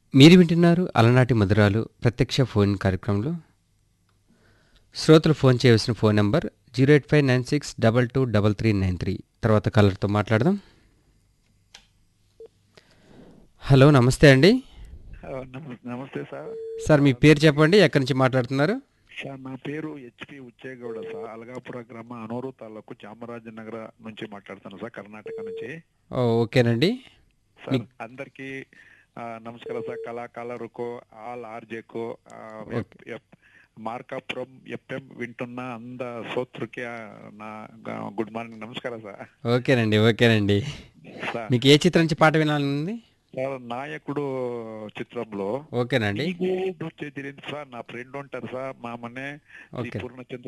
మీరు వింటున్నారు అలనాటి మధురాలు ప్రత్యక్ష ఫోన్ కార్యక్రమంలో శ్రోతలు ఫోన్ చేయవలసిన phone number zero eight five nine six double two double three nine three తర్వాత కలర్తో మాట్లాడదాం హలో నమస్తే అండి ఆ, నమ- నమస్తే సార్ సార్ మీ పేరు చెప్పండి ఎక్కడి నుంచి మాట్లాడుతున్నారు సార్ నా పేరు హెచ్పి ఉచ్చేగౌడ సార్ అలగాపుర గ్రామ అనూరు తాలూకు చామరాజనగర నుంచి మాట్లాడుతాను సార్ కర్ణాటక నుంచి ఓ, ఓకేనండి సార్ అందరికి నమస్కారం సార్ కళాకాలరుకు ఆల్ ఆర్జేకు మార్కాపురం ఎఫ్ఎం వింటున్న అంద సోత్రుకి ఆ, నా గ- గుడ్ మార్నింగ్ నమస్కారం సార్ ఓకేనండి ఓకేనండి సార్ మీకు ఏ చిత్రం నుంచి పాట వినాలనుంది సార్ నాయకుడు చిత్రంలో ఓకేనండి నీకు నృత్య తెలియదు సార్ నా ఫ్రెండ్ ఉంటారు సార్ మా మనే శ్రీ ఓకే పూర్ణచంద్ర